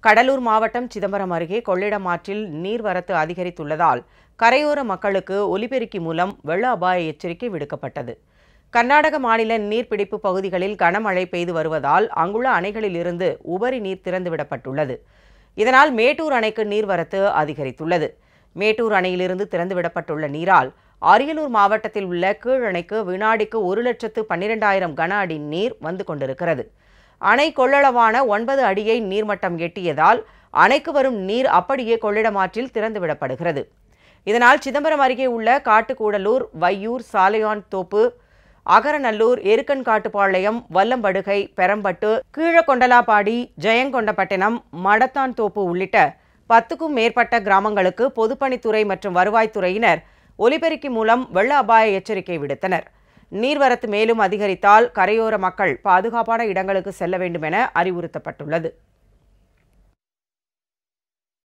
கடலூர் மாவட்டம் சிதம்பரம் அருகே கொள்ளிடம் ஆற்றில் நீர்வரத்து அதிகரித்துள்ளதால் கரையோர மக்களுக்கு ஒலிபெருக்கி மூலம் வெள்ள அபாய எச்சரிக்கை விடுக்கப்பட்டது கர்நாடக மாநில நீர்பிடிப்பு பகுதிகளில் கனமழை பெய்து வருவதால் அங்குள்ள அணைகளில் இருந்து உபரி நீர் திறந்துவிடப்பட்டுள்ளது இதனால் மேட்டூர் அணைக்கு நீர்வரத்து அதிகரித்துள்ளது மேட்டூர் அணையிலிருந்து திறந்துவிடப்பட்டுள்ள நீரால் அரியலூர் மாவட்டத்தில் உள்ள கீழணைக்கு வினாடிக்கு ஒரு லட்சத்து பன்னிரெண்டாயிரம் கன அடி நீர் வந்து கொண்டிருக்கிறது அணை கொள்ளளவான ஒன்பது அடியை நீர்மட்டம் எட்டியதால் அணைக்கு வரும் நீர் அப்படியே கொள்ளிடம் ஆற்றில் திறந்துவிடப்படுகிறது இதனால் சிதம்பரம் அருகே உள்ள காட்டுக்கூடலூர் வையூர் சாலையான் தோப்பு அகரநல்லூர் எருக்கன்காட்டுப்பாளையம் வல்லம்படுகை பெரம்பட்டு கீழக்கொண்டலாப்பாடி ஜெயங்கொண்டப்பட்டினம் மடத்தான் தோப்பு உள்ளிட்ட பத்துக்கும் மேற்பட்ட கிராமங்களுக்கு பொதுப்பணித்துறை மற்றும் வருவாய்த்துறையினர் ஒலிபெருக்கி மூலம் வெள்ள அபாய எச்சரிக்கை விடுத்தனர் நீர்வரத்து மேலும் அதிகரித்தால் கரையோர மக்கள் பாதுகாப்பான இடங்களுக்கு செல்ல வேண்டும் என அறிவுறுத்தப்பட்டுள்ளது